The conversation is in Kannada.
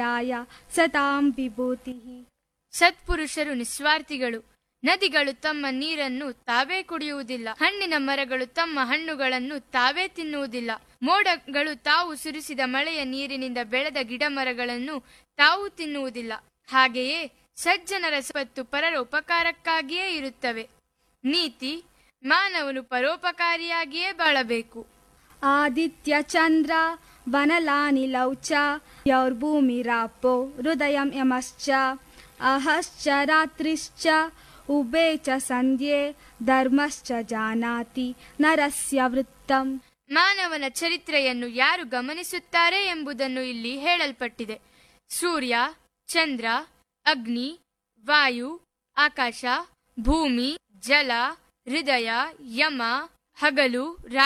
ಯಾಯ ಸತಾಂ ವಿಭೂತಿ ಸತ್ಪುರುಷರು ನಿಸ್ವಾರ್ಥಿಗಳು ನದಿಗಳು ತಮ್ಮ ನೀರನ್ನು ತಾವೇ ಕುಡಿಯುವುದಿಲ್ಲ ಹಣ್ಣಿನ ಮರಗಳು ತಮ್ಮ ಹಣ್ಣುಗಳನ್ನು ತಾವೇ ತಿನ್ನುವುದಿಲ್ಲ ಮೋಡಗಳು ತಾವು ಸುರಿಸಿದ ಮಳೆಯ ನೀರಿನಿಂದ ಬೆಳೆದ ಗಿಡಮರಗಳನ್ನು ತಾವು ತಿನ್ನುವುದಿಲ್ಲ ಹಾಗೆಯೇ ಸಜ್ಜನರ ಸಂಪತ್ತು ಪರರ ಉಪಕಾರಕ್ಕಾಗಿಯೇ ಇರುತ್ತವೆ ನೀತಿ ಮಾನವನು ಪರೋಪಕಾರಿಯಾಗಿಯೇ ಬಾಳಬೇಕು ಆದಿತ್ಯ ಚಂದ್ರ ವನಲಾನಿಲೌ ಚ ಯೌರ್ಭೂಮಿರಾಪೋ ಹೃದಯಂ ಯಮಶ್ಚ ಅಹಶ್ಚ ರಾತ್ರಿಶ್ಚ ಉಭೇ ಚ ಸಂಧ್ಯೆ ಧರ್ಮಶ್ಚ ಜಾನಾತಿ ನರಸ್ಯ ವೃತ್ತಂ ಮಾನವನ ಚರಿತ್ರೆಯನ್ನು ಯಾರು ಗಮನಿಸುತ್ತಾರೆ ಎಂಬುದನ್ನು ಇಲ್ಲಿ ಹೇಳಲ್ಪಟ್ಟಿದೆ ಸೂರ್ಯ ಚಂದ್ರ ಅಗ್ನಿ ವಾಯು ಆಕಾಶ ಭೂಮಿ ಜಲ ಹೃದಯ ಯಮ ಹಗಲು